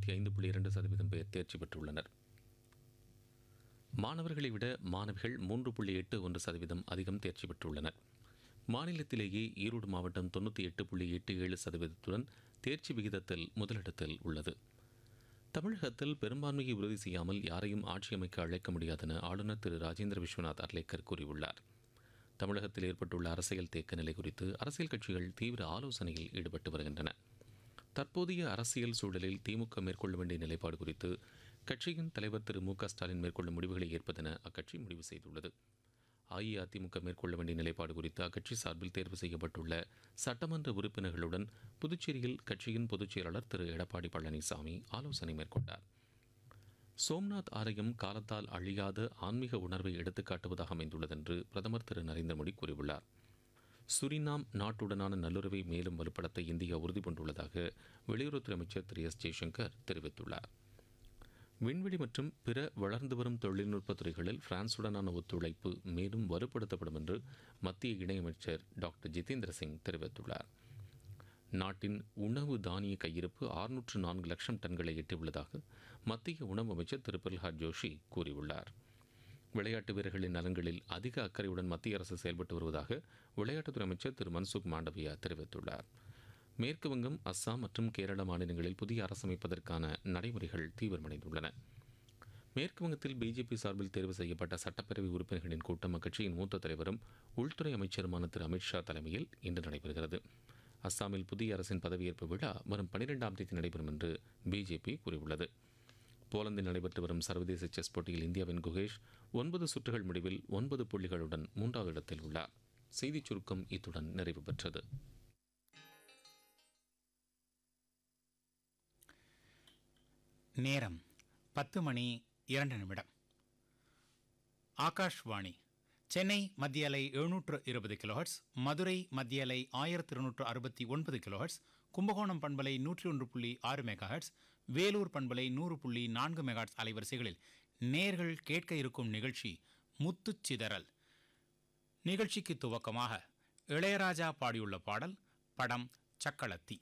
எழுபத்தி ஐந்து புள்ளி இரண்டு சதவீதம் பேர் தேர்ச்சி பெற்றுள்ளனர் மாணவர்களை விட மாணவிகள் மூன்று புள்ளி எட்டு ஒன்று சதவீதம் அதிகம் தேர்ச்சி பெற்றுள்ளனர் மாநிலத்திலேயே ஈரோடு மாவட்டம் தொண்ணூற்றி எட்டு புள்ளி எட்டு ஏழு சதவீதத்துடன் தேர்ச்சி விகிதத்தில் முதலிடத்தில் உள்ளது தமிழகத்தில் பெரும்பான்மையை உறுதி செய்யாமல் யாரையும் ஆட்சி அமைக்க அழைக்க முடியாதென ஆளுநர் திரு ராஜேந்திர விஸ்வநாத் அர்லேக்கர் கூறியுள்ளார் தமிழகத்தில் ஏற்பட்டுள்ள அரசியல் தேக்க நிலை குறித்து அரசியல் கட்சிகள் தீவிர ஆலோசனையில் ஈடுபட்டு வருகின்றன தற்போதைய அரசியல் சூழலில் திமுக மேற்கொள்ள வேண்டிய நிலைப்பாடு குறித்து கட்சியின் தலைவர் திரு மு க ஸ்டாலின் மேற்கொள்ளும் முடிவுகளை ஏற்பதென அக்கட்சி முடிவு செய்துள்ளது அஇஅதிமுக மேற்கொள்ள வேண்டிய நிலைப்பாடு குறித்து அக்கட்சி சார்பில் தேர்வு செய்யப்பட்டுள்ள சட்டமன்ற உறுப்பினர்களுடன் புதுச்சேரியில் கட்சியின் பொதுச் செயலாளர் திரு எடப்பாடி பழனிசாமி ஆலோசனை மேற்கொண்டார் சோம்நாத் ஆலயம் காலத்தால் அழியாத ஆன்மீக உணர்வை எடுத்துக்காட்டுவதாக அமைந்துள்ளது என்று பிரதமர் திரு நரேந்திர மோடி கூறியுள்ளார் சுரினாம் நாட்டுடனான நல்லுறவை மேலும் வலுப்படுத்த இந்தியா உறுதி பூண்டுள்ளதாக வெளியுறவுத்துறை அமைச்சர் திரு எஸ் ஜெய்சங்கர் தெரிவித்துள்ளார் விண்வெளி மற்றும் பிற வளர்ந்து வரும் தொழில்நுட்ப துறைகளில் பிரான்சுடனான ஒத்துழைப்பு மேலும் வலுப்படுத்தப்படும் என்று மத்திய இணையமைச்சர் டாக்டர் ஜிதேந்திர சிங் தெரிவித்துள்ளார் நாட்டின் உணவு தானிய கையிருப்பு ஆறுநூற்று நான்கு லட்சம் டன்களை எட்டியுள்ளதாக மத்திய உணவு அமைச்சர் திரு பிரல்ஹாத் ஜோஷி கூறியுள்ளார் விளையாட்டு வீரர்களின் நலன்களில் அதிக அக்கறையுடன் மத்திய அரசு செயல்பட்டு வருவதாக விளையாட்டுத்துறை அமைச்சர் திரு மன்சுக் மாண்டவியா தெரிவித்துள்ளார் மேற்கு வங்கம் அஸ்ஸாம் மற்றும் கேரள மாநிலங்களில் புதிய அரசு அமைப்பதற்கான நடைமுறைகள் தீவிரமடைந்துள்ளன மேற்கு வங்கத்தில் பிஜேபி சார்பில் தேர்வு செய்யப்பட்ட சட்டப்பேரவை உறுப்பினர்களின் கூட்டம் அக்கட்சியின் மூத்த தலைவரும் உள்துறை அமைச்சருமான திரு அமித்ஷா தலைமையில் இன்று நடைபெறுகிறது அஸ்ஸாமில் புதிய அரசின் பதவியேற்பு விழா வரும் பனிரெண்டாம் தேதி நடைபெறும் என்று பிஜேபி கூறியுள்ளது போலந்தில் நடைபெற்று வரும் சர்வதேச செஸ் போட்டியில் இந்தியாவின் குகேஷ் ஒன்பது சுற்றுகள் முடிவில் ஒன்பது புள்ளிகளுடன் மூன்றாவது இடத்தில் உள்ளார் செய்திச் சுருக்கம் இத்துடன் நிறைவு பெற்றது நேரம் பத்து மணி இரண்டு நிமிடம் ஆகாஷ்வாணி சென்னை மத்திய அலை எழுநூற்று இருபது கிலோஹர்ட்ஸ் மதுரை மத்திய அலை ஆயிரத்தி இருநூற்று அறுபத்தி ஒன்பது கிலோஹர்ட்ஸ் கும்பகோணம் பண்பலை நூற்றி ஒன்று புள்ளி ஆறு மெகாஹர்ட்ஸ் வேலூர் பண்பலை நூறு புள்ளி நான்கு மெகாஹர்ட்ஸ் அலைவரிசைகளில் நேர்கள் கேட்க இருக்கும் நிகழ்ச்சி முத்துச்சிதறல் நிகழ்ச்சிக்கு துவக்கமாக இளையராஜா பாடியுள்ள பாடல் படம் சக்களத்தி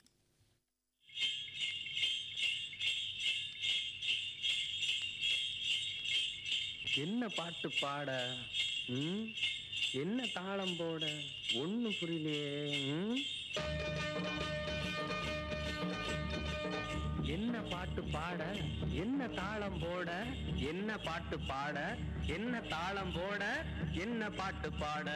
என்ன பாட்டு பாட ம்? என்ன தாளம் போட ஒண்ணும் புரியலையே ம்? என்ன பாட்டு பாட என்ன தாளம் போட என்ன பாட்டு பாட என்ன தாளம் போட என்ன பாட்டு பாட